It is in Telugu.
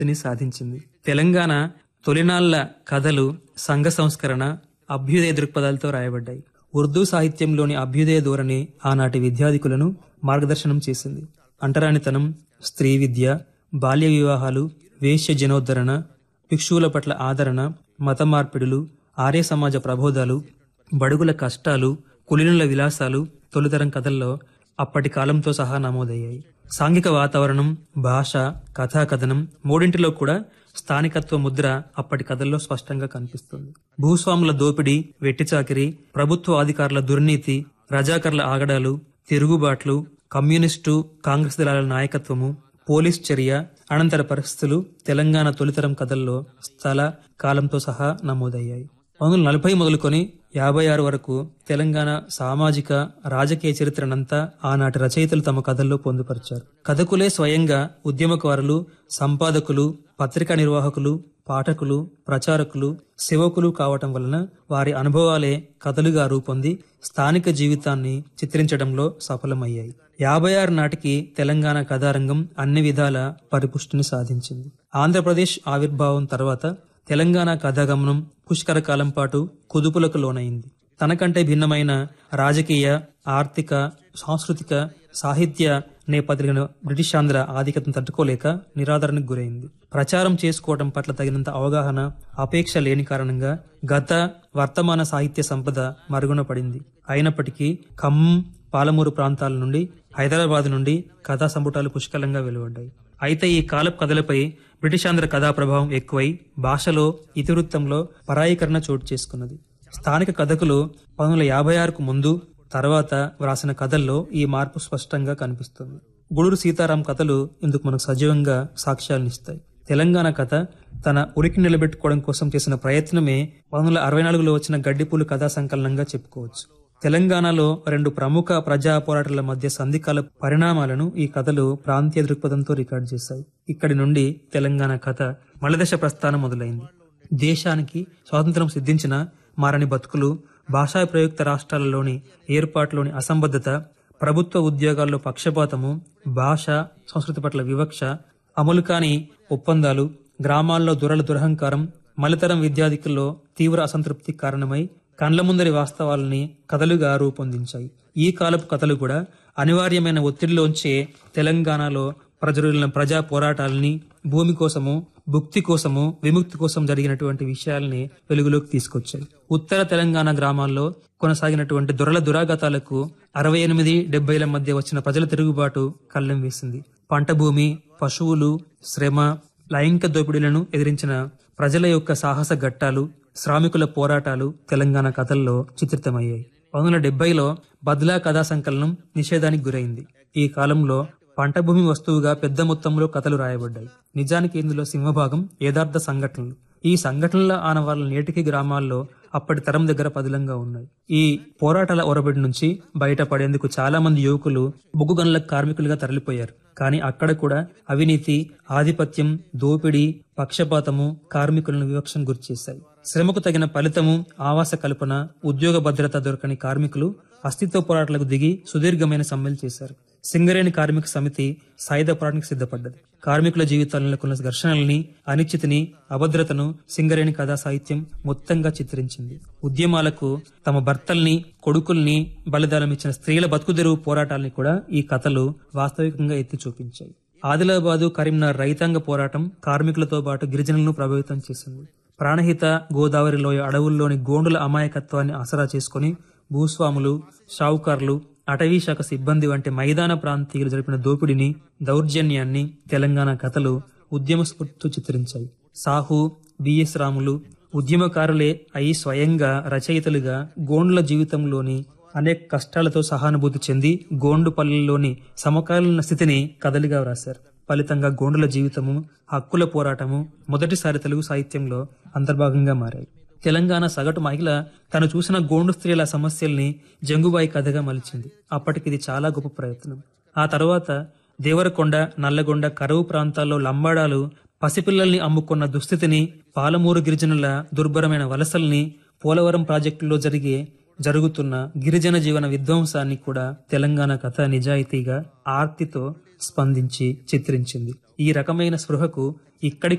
ని సాధించింది తెలంగాణ తొలినాళ్ల కథలు సంఘ సంస్కరణ అభ్యుదయ దృక్పథాలతో రాయబడ్డాయి ఉర్దూ సాహిత్యంలోని అభ్యుదయ ధోరణి ఆనాటి విద్యాధికులను మార్గదర్శనం చేసింది అంటరానితనం స్త్రీ విద్య బాల్య వివాహాలు వేశ్య జనోద్ధరణ భిక్షువుల పట్ల ఆదరణ మత మార్పిడులు ఆర్య సమాజ ప్రబోధాలు బడుగుల కష్టాలు కులీనుల విలాసాలు తొలితరం కథల్లో అప్పటి కాలంతో సహా నమోదయ్యాయి సాంఘిక వాతావరణం భాష కథాకథనం మూడింటిలో కూడా స్థానికత్వ ముద్ర అప్పటి కథల్లో స్పష్టంగా కనిపిస్తుంది భూస్వాముల దోపిడీ వెట్టిచాకిరి ప్రభుత్వ అధికారుల దుర్నీతి రజాకర్ల ఆగడాలు తిరుగుబాట్లు కమ్యూనిస్టు కాంగ్రెస్ దళాల నాయకత్వము పోలీస్ చర్య అనంతర పరిస్థితులు తెలంగాణ తొలితరం కథల్లో స్థల కాలంతో సహా నమోదయ్యాయి పంతొమ్మిది నలభై మొదలుకొని యాభై ఆరు వరకు తెలంగాణ సామాజిక రాజకీయ చరిత్రనంతా ఆనాటి రచయితలు తమ కథల్లో పొందుపరిచారు కథకులే స్వయంగా ఉద్యమకారులు సంపాదకులు పత్రికా నిర్వాహకులు పాఠకులు ప్రచారకులు సేవకులు కావటం వలన వారి అనుభవాలే కథలుగా రూపొంది స్థానిక జీవితాన్ని చిత్రించడంలో సఫలమయ్యాయి యాభై ఆరు నాటికి తెలంగాణ కథారంగం అన్ని విధాల పరిపుష్టిని సాధించింది ఆంధ్రప్రదేశ్ ఆవిర్భావం తర్వాత తెలంగాణ కథాగమనం పుష్కర కాలం పాటు కుదుపులకు లోనైంది తనకంటే భిన్నమైన రాజకీయ ఆర్థిక సాంస్కృతిక సాహిత్య నేపథ్యం బ్రిటిష్ ఆంధ్ర ఆధిక్యతను తట్టుకోలేక నిరాదరణకు గురైంది ప్రచారం చేసుకోవడం పట్ల తగినంత అవగాహన అపేక్ష లేని కారణంగా గత వర్తమాన సాహిత్య సంపద మరుగున పడింది అయినప్పటికీ ఖమ్మం పాలమూరు ప్రాంతాల నుండి హైదరాబాద్ నుండి కథా సంపుటాలు పుష్కలంగా వెలువడ్డాయి అయితే ఈ కాలపు కథలపై బ్రిటిష్ ఆంధ్ర కథా ప్రభావం ఎక్కువై భాషలో ఇతివృత్తంలో పరాయీకరణ చోటు చేసుకున్నది స్థానిక కథకులు పంతొమ్మిది వందల యాభై ఆరుకు ముందు తర్వాత వ్రాసిన కథల్లో ఈ మార్పు స్పష్టంగా కనిపిస్తుంది గూడూరు సీతారాం కథలు ఇందుకు మనకు సజీవంగా సాక్ష్యాలనిస్తాయి తెలంగాణ కథ తన ఉనికి నిలబెట్టుకోవడం కోసం చేసిన ప్రయత్నమే పంతొమ్మిది వందల అరవై నాలుగులో వచ్చిన గడ్డిపూలు కథా సంకలనంగా చెప్పుకోవచ్చు తెలంగాణలో రెండు ప్రముఖ ప్రజా పోరాటాల మధ్య సంధికాల పరిణామాలను ఈ కథలు ప్రాంతీయ దృక్పథంతో రికార్డు చేశాయి ఇక్కడి నుండి తెలంగాణ కథ మలదశ ప్రస్థానం మొదలైంది దేశానికి స్వాతంత్రం సిద్ధించిన మారని బతుకులు భాషా ప్రయుక్త రాష్ట్రాలలోని ఏర్పాటులోని అసంబద్ధత ప్రభుత్వ ఉద్యోగాల్లో పక్షపాతము భాష సంస్కృతి పట్ల వివక్ష అమలు కాని ఒప్పందాలు గ్రామాల్లో దురల దురహంకారం మలితరం విద్యార్థికుల్లో తీవ్ర అసంతృప్తి కారణమై కండ్ల ముందరి వాస్తవాలని కథలుగా రూపొందించాయి ఈ కాలపు కథలు కూడా అనివార్యమైన ఒత్తిడిలోంచే తెలంగాణలో ప్రజల ప్రజా పోరాటాలని భూమి కోసము భుక్తి కోసము విముక్తి కోసం జరిగినటువంటి విషయాల్ని వెలుగులోకి తీసుకొచ్చాయి ఉత్తర తెలంగాణ గ్రామాల్లో కొనసాగినటువంటి దొరల దురాగతాలకు అరవై ఎనిమిది డెబ్బైల మధ్య వచ్చిన ప్రజల తిరుగుబాటు కళ్ళెం వేసింది పంట భూమి పశువులు శ్రమ లైంగిక దోపిడీలను ఎదిరించిన ప్రజల యొక్క సాహస ఘట్టాలు శ్రామికుల పోరాటాలు తెలంగాణ కథల్లో చిత్రితమయ్యాయి పంతొమ్మిది వందల డెబ్బైలో బద్లా కథా సంకలనం నిషేధానికి గురైంది ఈ కాలంలో పంట భూమి వస్తువుగా పెద్ద మొత్తంలో కథలు రాయబడ్డాయి నిజానికి ఇందులో సింహభాగం యథార్థ సంఘటనలు ఈ సంఘటనల ఆనవాళ్ళ నేటికి గ్రామాల్లో అప్పటి తరం దగ్గర పదిలంగా ఉన్నాయి ఈ పోరాటాల ఒరబడి నుంచి బయటపడేందుకు చాలా మంది యువకులు బొగ్గు గనుల కార్మికులుగా తరలిపోయారు కానీ అక్కడ కూడా అవినీతి ఆధిపత్యం దోపిడీ పక్షపాతము కార్మికులను వివక్షను గురిచేశాయి శ్రమకు తగిన ఫలితము ఆవాస కల్పన ఉద్యోగ భద్రత దొరకని కార్మికులు అస్తిత్వ పోరాటాలకు దిగి సుదీర్ఘమైన సమ్మెలు చేశారు సింగరేణి కార్మిక సమితి సాయుధ పోరాటానికి సిద్ధపడ్డది కార్మికుల జీవితాలలో కొన్ని ఘర్షణల్ని అనిశ్చితిని అభద్రతను సింగరేణి కథా సాహిత్యం మొత్తంగా చిత్రించింది ఉద్యమాలకు తమ భర్తల్ని కొడుకుల్ని బలిదానం ఇచ్చిన స్త్రీల బతుకుదెరువు పోరాటాల్ని కూడా ఈ కథలు వాస్తవికంగా ఎత్తి చూపించాయి ఆదిలాబాదు కరీంనగర్ రైతాంగ పోరాటం కార్మికులతో పాటు గిరిజనులను ప్రభావితం చేసింది ప్రాణహిత గోదావరి లోయ అడవుల్లోని గోండుల అమాయకత్వాన్ని ఆసరా చేసుకుని భూస్వాములు షావుకారులు అటవీ శాఖ సిబ్బంది వంటి మైదాన ప్రాంతీయులు జరిపిన దోపిడీని దౌర్జన్యాన్ని తెలంగాణ కథలు ఉద్యమ స్ఫూర్తితో చిత్రించాయి సాహు బిఎస్ రాములు ఉద్యమకారులే అయి స్వయంగా రచయితలుగా గోండ్ల జీవితంలోని అనేక కష్టాలతో సహానుభూతి చెంది గోండు పల్లెల్లోని సమకాలీన స్థితిని కథలుగా వ్రాశారు ఫలితంగా గోండుల జీవితము హక్కుల పోరాటము మొదటిసారి తెలుగు సాహిత్యంలో అంతర్భాగంగా మారాయి తెలంగాణ సగటు మహిళ తను చూసిన గోండు స్త్రీల సమస్యల్ని జంగుబాయి కథగా మలిచింది అప్పటికి ఇది చాలా గొప్ప ప్రయత్నం ఆ తర్వాత దేవరకొండ నల్లగొండ కరువు ప్రాంతాల్లో లంబాడాలు పసిపిల్లల్ని అమ్ముకున్న దుస్థితిని పాలమూరు గిరిజనుల దుర్భరమైన వలసల్ని పోలవరం ప్రాజెక్టులో జరిగే జరుగుతున్న గిరిజన జీవన విధ్వంసాన్ని కూడా తెలంగాణ కథ నిజాయితీగా ఆర్తితో స్పందించి చిత్రించింది ఈ రకమైన స్పృహకు ఇక్కడి